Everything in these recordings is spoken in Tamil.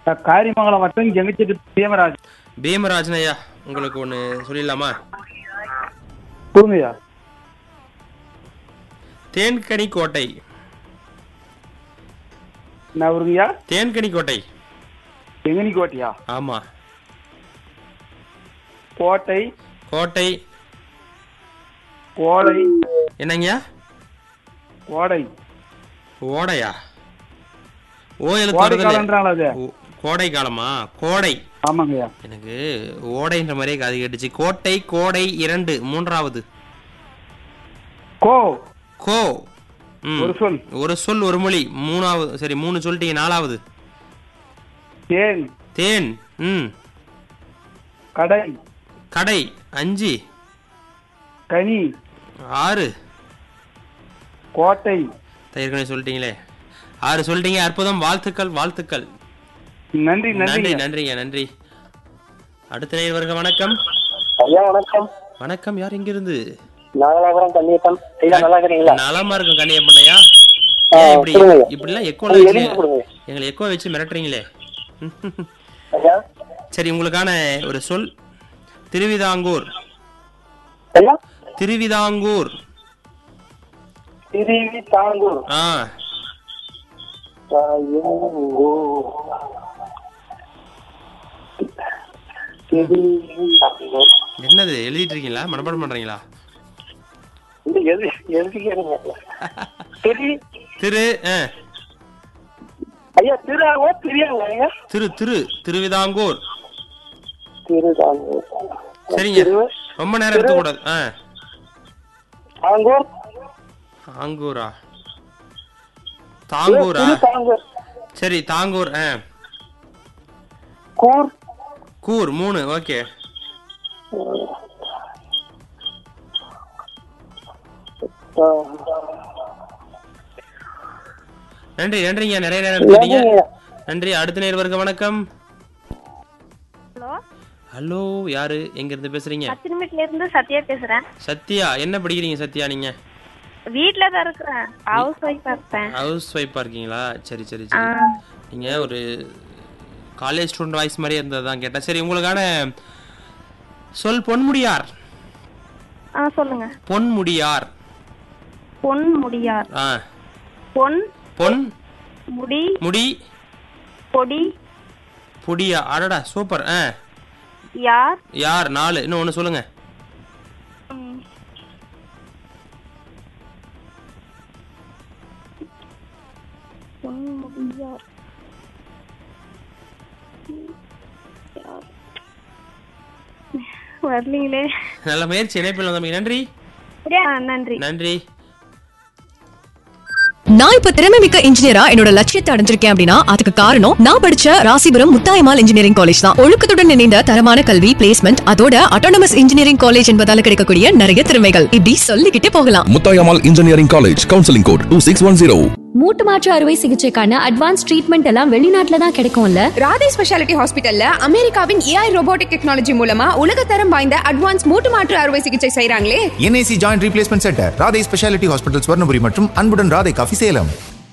அஹ், காரிமங்கலம் வட்டம் எங்கச்சிட்டு பீமராஜ் பீமராஜன் ஐயா உங்களுக்கு ஒன்று சொல்லிடலாமா கொடுங்கய்யா தேன்கனி கோட்டை என்ன வருங்கய்யா தேன்கனி கோட்டை எங்கனி கோட்டையா ஆமா கோட்டை கோட்டை கோடை என்னங்கய்யா கோடை ஓடையா ஓ எழுத்து கோடை வருது இல்லையா? காலன்றாங்களா அது ஓ, கோடை காலமா கோடை ஆமாங்கய்யா எனக்கு ஓடைன்ற மாதிரியே காது கேட்டுச்சு கோட்டை கோடை இரண்டு மூன்றாவது கோ கோ ம். ஒரு சொல் ஒரு சொல் ஒரு மொழி மூணாவது சரி மூணு சொல்லிட்டீங்க நாலாவது தேன் தேன் ம் கடை கடை அஞ்சு கனி ஆறு கோட்டை ஏற்கனவே சொல்லிட்டீங்களே ஆறு சொல்லிட்டீங்க அற்புதம் வாழ்த்துக்கள் வாழ்த்துக்கள் நன்றி நன்றி நன்றி நன்றிங்க நன்றி அடுத்த நேர் வருக வணக்கம் ஐயா வணக்கம் வணக்கம் யார் இங்கிருந்து நாகலாபுரம் கன்னியப்பன் ஐயா நல்லா இருக்கிறீங்களா நலமா இருக்கும் கண்ணியப்பண்ணையா ஆ, ஏன் இப்படி சொல்லுங்க. இப்படிலாம் எக்கோ அது வச்சு எளிமையா கொடுங்க. எங்களை எக்கோ வச்சு மிரட்டுறீங்களே ஐயா சரி உங்களுக்கான ஒரு சொல் திருவிதாங்கூர் ஐயா திருவிதாங்கூர் திருவி தாங்கூர் ஆ தாயங்கூர். திருவி தாங்கூர். என்னது எழுதிட்டு இருக்கீங்களா மனப்பாடம் பண்றீங்களா இது எது எழுதிக்கிறீங்க திரு திரு ஆ, ஐயா திருவாங்கோ திரியாங்க ஐயா திரு திரு திருவிதாங்கூர் திருதாங்கூர் சரிங்க திரு ரொம்ப நேரம் எடுத்துக்கூடாது ஆ தாங்கூர் ஆங்கூரா தாங்கூரா திரு தாங்கூர் சரி தாங்கூர் ஆ கூர் கூர் மூணு ஓகே நன்றி நன்றிங்க நிறைய நேரம் எடுத்துட்டீங்க நன்றிங்க. நன்றி அடுத்த நேர் வருக வணக்கம் ஹலோ ஹலோ யாரு எங்க இருந்து பேசுறீங்க பத்திரிமேட்ல இருந்து சத்யா பேசுறேன் சத்யா என்ன படிக்கிறீங்க சத்யா நீங்க வீட்ல தான் இருக்கிறேன் ஹவுஸ் ஒய்ஃபா இருப்பேன் ஹவுஸ் ஒய்ஃபா இருக்கீங்களா சரி சரி ஆ, சரி நீங்க ஒரு காலேஜ் ஸ்டூடெண்ட் வாய்ஸ் மாதிரியே இருந்ததுதான் கேட்டேன் சரி உங்களுக்கான சொல் பொன்முடியார் ஆ சொல்லுங்க பொன்முடியார் பொன் முடியார் ஆ பொன் பொன் முடி முடி பொடி புடியா அடடா சூப்பர் ஆ யார் யார் நாலு இன்னும் ஒன்று சொல்லுங்க ம், பொன் முடியார் ம், யார்? வரலீங்களே நல்ல முயற்சி இணைப்பில் வந்தமைக்கு நன்றி ஆ, நன்றி நன்றி நான் இப்ப திறமை மிக்க இன்ஜினியரா என்னோட லட்சியத்தை அடைஞ்சிருக்கேன் அப்படின்னா அதுக்கு காரணம் நான் படிச்ச ராசிபுரம் முத்தாயமால் இன்ஜினியரிங் காலேஜ் தான் ஒழுக்கத்துடன் இணைந்த தரமான கல்வி பிளேஸ்மெண்ட் அதோட அட்டானமஸ் இன்ஜினியரிங் காலேஜ் என்பதால கிடைக்கக்கூடிய நிறைய திறமைகள் இப்படி சொல்லிக்கிட்டே போகலாம் Muthayammal engineering college counselling code two six one zero மூட்டு மாற்று அறுவை சிகிச்சைக்கான அட்வான்ஸ் ட்ரீட்மெண்ட் எல்லாம் வெளிநாட்டுல தான் கிடைக்கும்ல ராதே ஸ்பெஷாலிட்டி ஹாஸ்பிட்டல்ல அமெரிக்காவின் ஏஐ ரோபோட்டிக் டெக்னாலஜி மூலமா உலகத்தரம் வாய்ந்த அட்வான்ஸ் மூட்டு மாற்று அறுவை சிகிச்சை செய்றாங்களே NIC joint replacement centre Radhai speciality hospital Swarnapuri மற்றும் அன்புடன் ராதை காஃபி சேலம்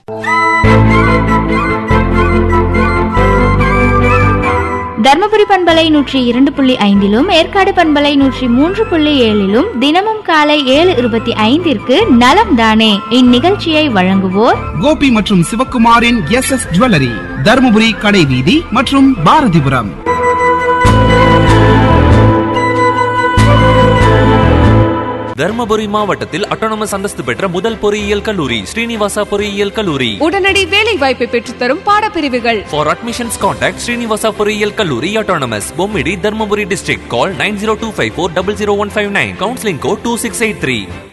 தர்மபுரி பண்பலை நூற்றி இரண்டு புள்ளி ஐந்திலும் ஏற்காடு பண்பலை நூற்றி மூன்று புள்ளி ஏழிலும் தினமும் காலை ஏழு இருபத்தி ஐந்திற்கு நலம் தானே இந்நிகழ்ச்சியை வழங்குவோர் கோபி மற்றும் சிவக்குமாரின் எஸ் எஸ் ஜுவல்லரி தருமபுரி கடை வீதி மற்றும் பாரதிபுரம் தர்மபுரி மாவட்டத்தில் அட்டானமஸ் அந்தஸ்து பெற்ற முதல் பொறியியல் கல்லூரி ஸ்ரீனிவாசா பொறியியல் கல்லூரி உடனடி வேலை வாய்ப்பை பெற்றுத்தரும் பாடப்பிரிவுகள் For admissions contact Srinivasa பொறியியல் கல்லூரி autonomous Bommidi Dharmapuri district call 9025400159 counseling code 2683